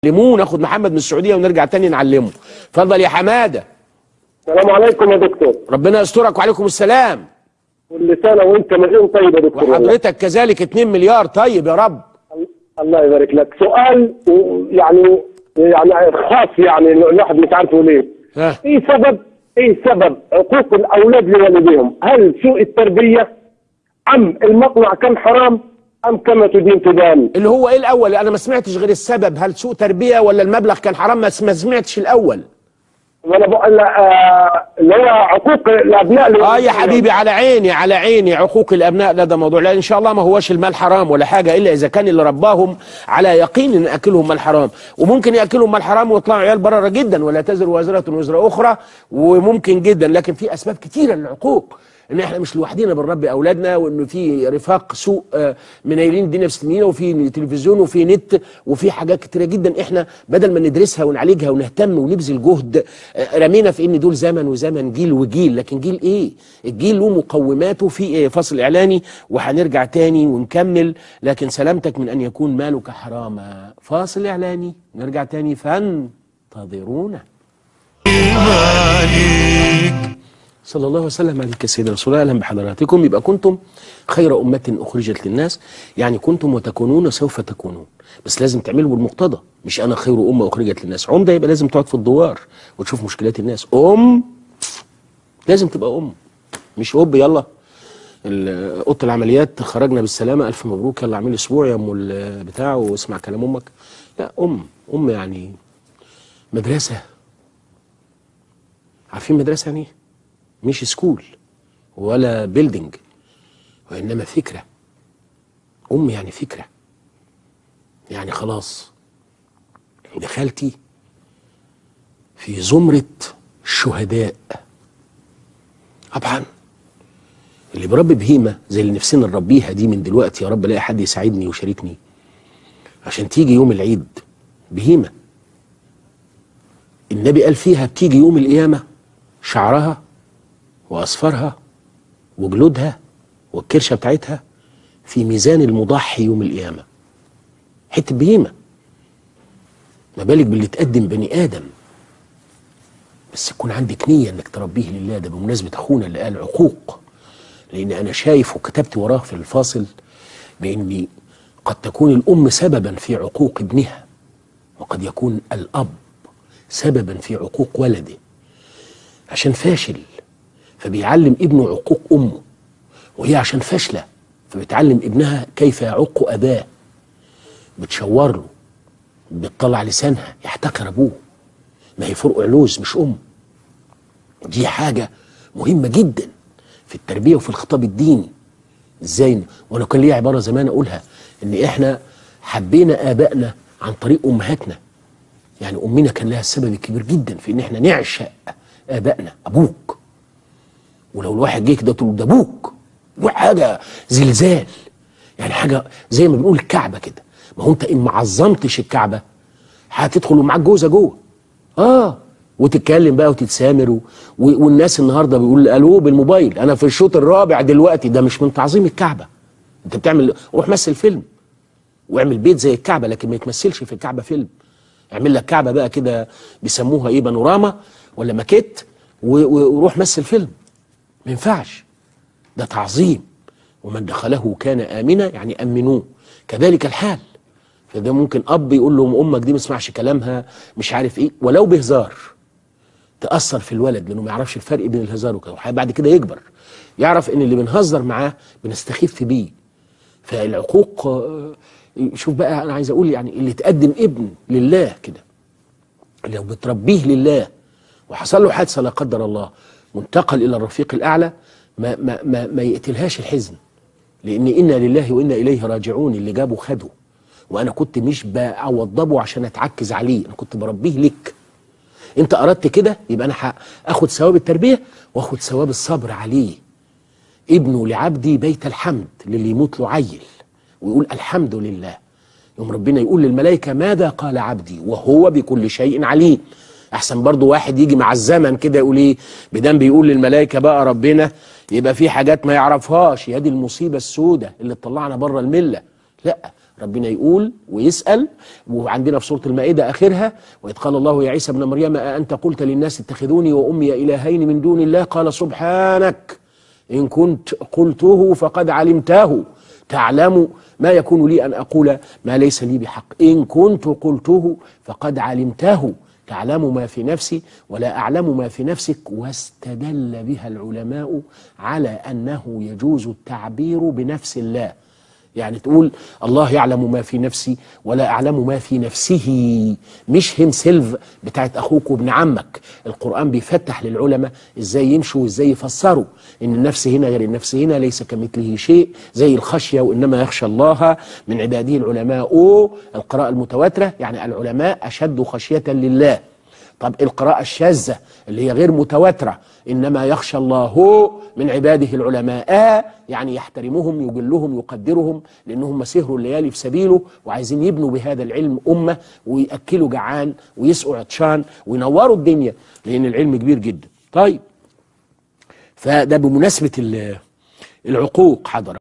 علموه ناخد محمد من السعوديه ونرجع تاني نعلمه اتفضل يا حماده السلام عليكم يا دكتور ربنا يسترك وعليكم السلام كل سنه وانت مليون طيب يا دكتور والله. وحضرتك كذلك 2 مليار طيب يا رب الله يبارك لك سؤال و- يعني يعني خاص يعني الواحد مش عارف يقول ايه ها ايه سبب ايه سبب عقوق الاولاد لوالديهم هل سوء التربيه ام المقنع كان حرام ام كما تدين تدان اللي هو ايه الاول انا ما سمعتش غير السبب هل سوء تربيه ولا المبلغ كان حرام ما ما سمعتش الاول وانا بقول آه، اللي هو عقوق الابناء اه يا لوالديهم. حبيبي على عيني على عيني عقوق الابناء لا ده موضوع لا ان شاء الله ما هوش المال حرام ولا حاجه الا اذا كان اللي رباهم على يقين ان اكلهم مال حرام وممكن ياكلهم مال حرام ويطلعوا عيال برره جدا ولا تزر وازره وزر اخرى وممكن جدا لكن في اسباب كتيره للعقوق ان احنا مش لوحدينا بنربي اولادنا وانه في رفاق سوء آه، منيلين الدنيا بسنينه وفي تلفزيون وفي نت وفي حاجات كتيره جدا احنا بدل ما ندرسها ونعالجها ونهتم ونبذل جهد آه، رمينا في ان دول زمن وزمن جيل وجيل لكن جيل ايه الجيل له مقوماته في إيه؟ فصل اعلاني وهنرجع تاني ونكمل لكن سلامتك من ان يكون مالك حراما فاصل اعلاني نرجع تاني فانتظرونا صلى الله وسلم عليك سيدنا رسول الله اهلا بحضراتكم يبقى كنتم خير امه اخرجت للناس يعني كنتم وتكونون سوف تكونون بس لازم تعملوا بالمقتضى مش انا خير امه اخرجت للناس عمده يبقى لازم تقعد في الدوار وتشوف مشكلات الناس ام لازم تبقى ام مش اب يلا ال- اوضه العمليات خرجنا بالسلامه الف مبروك يلا اعمل اسبوع يا ام البتاع واسمع كلام امك لا ام ام يعني مدرسه عارفين مدرسه يعني ايه مش سكول ولا بيلدينج وإنما فكرة أم يعني فكرة يعني خلاص دخلتي في زمرة الشهداء طبعا اللي بربي بهيمة زي اللي نفسنا نربيها دي من دلوقتي يا رب الاقي حد يساعدني ويشاركني عشان تيجي يوم العيد بهيمة النبي قال فيها بتيجي يوم القيامة شعرها وأصفارها وجلودها والكرشة بتاعتها في ميزان المضحي يوم القيامة حتة بهيمة ما بالك باللي تقدم بني آدم بس يكون عندك نية انك تربيه لله ده بمناسبة اخونا اللي قال عقوق لان انا شايف وكتبت وراه في الفاصل بان قد تكون الام سببا في عقوق ابنها وقد يكون الاب سببا في عقوق ولده عشان فاشل فبيعلم ابنه عقوق امه وهي عشان فاشله فبتعلم ابنها كيف يعق اباه بتشور له بتطلع لسانها يحتكر ابوه ما هي فرق علوز مش ام دي حاجه مهمه جدا في التربيه وفي الخطاب الديني ازاي وانا كان ليا عباره زمان اقولها ان احنا حبينا ابائنا عن طريق امهاتنا يعني امنا كان لها السبب الكبير جدا في ان احنا نعشق ابائنا ابوك ولو الواحد جه كده تقول له ده ابوك ابوك حاجه زلزال يعني حاجه زي ما بنقول الكعبه كده ما هو انت ان ما عظمتش الكعبه هتدخل ومعاك جوزه جوه اه وتتكلم بقى وتتسامر و... و... والناس النهارده بيقول الو بالموبايل انا في الشوط الرابع دلوقتي ده مش من تعظيم الكعبه انت بتعمل روح مثل فيلم واعمل بيت زي الكعبه لكن ما يتمثلش في الكعبه فيلم اعمل لك كعبه بقى كده بيسموها ايه بانوراما ولا ماكيت و... و... وروح مثل فيلم ما ينفعش ده تعظيم ومن دخله كان امنا يعني امنوه كذلك الحال فده ممكن اب يقول لهم امك دي ما اسمعش كلامها مش عارف ايه ولو بهزار تاثر في الولد لانه ما يعرفش الفرق بين الهزار وكده بعد كده يكبر يعرف ان اللي بنهزر معاه بنستخف بيه فالعقوق آه، شوف بقى انا عايز اقول يعني اللي تقدم ابن لله كده لو بتربيه لله وحصل له حادثه لا قدر الله وانتقل الى الرفيق الاعلى ما ما ما, ما يقتلهاش الحزن لان انا لله وانا اليه راجعون اللي جابه خده وانا كنت مش بوضبه عشان اتعكز عليه انا كنت بربيه لك انت اردت كده يبقى انا هاخد ثواب التربيه واخد ثواب الصبر عليه ابنوا لعبدي بيت الحمد للي يموت له عيل ويقول الحمد لله يوم ربنا يقول للملائكه ماذا قال عبدي وهو بكل شيء عليم احسن برضو واحد يجي مع الزمن كده يقول ايه بدم بيقول للملائكه بقى ربنا يبقى في حاجات ما يعرفهاش يا دي المصيبه السوداء اللي تطلعنا بره المله لا ربنا يقول ويسأل وعندنا في سورة المائدة آخرها وإذ قال الله يا عيسى ابن مريم أأنت قلت للناس اتخذوني وأمي إلهين من دون الله قال سبحانك إن كنت قلته فقد علمته تعلم ما يكون لي أن أقول ما ليس لي بحق إن كنت قلته فقد علمته تعلم ما في نفسي ولا أعلم ما في نفسك واستدل بها العلماء على أنه يجوز التعبير بنفس الله يعني تقول الله يعلم ما في نفسي ولا أعلم ما في نفسه مش هم سيلف بتاعت أخوك وابن عمك القرآن بيفتح للعلماء إزاي يمشوا وإزاي يفسروا إن النفس هنا غير النفس هنا ليس كمثله شيء زي الخشية وإنما يخشى الله من عباده العلماء القراءة المتواترة يعني العلماء أشد خشية لله طب القراءة الشاذة اللي هي غير متواترة إنما يخشى الله من عباده العلماء يعني يحترمهم يجلهم يقدرهم لأنهم سهروا الليالي في سبيله وعايزين يبنوا بهذا العلم أمة ويأكلوا جعان ويسقوا عطشان وينوروا الدنيا لأن العلم كبير جدا طيب فده بمناسبة العقوق حضر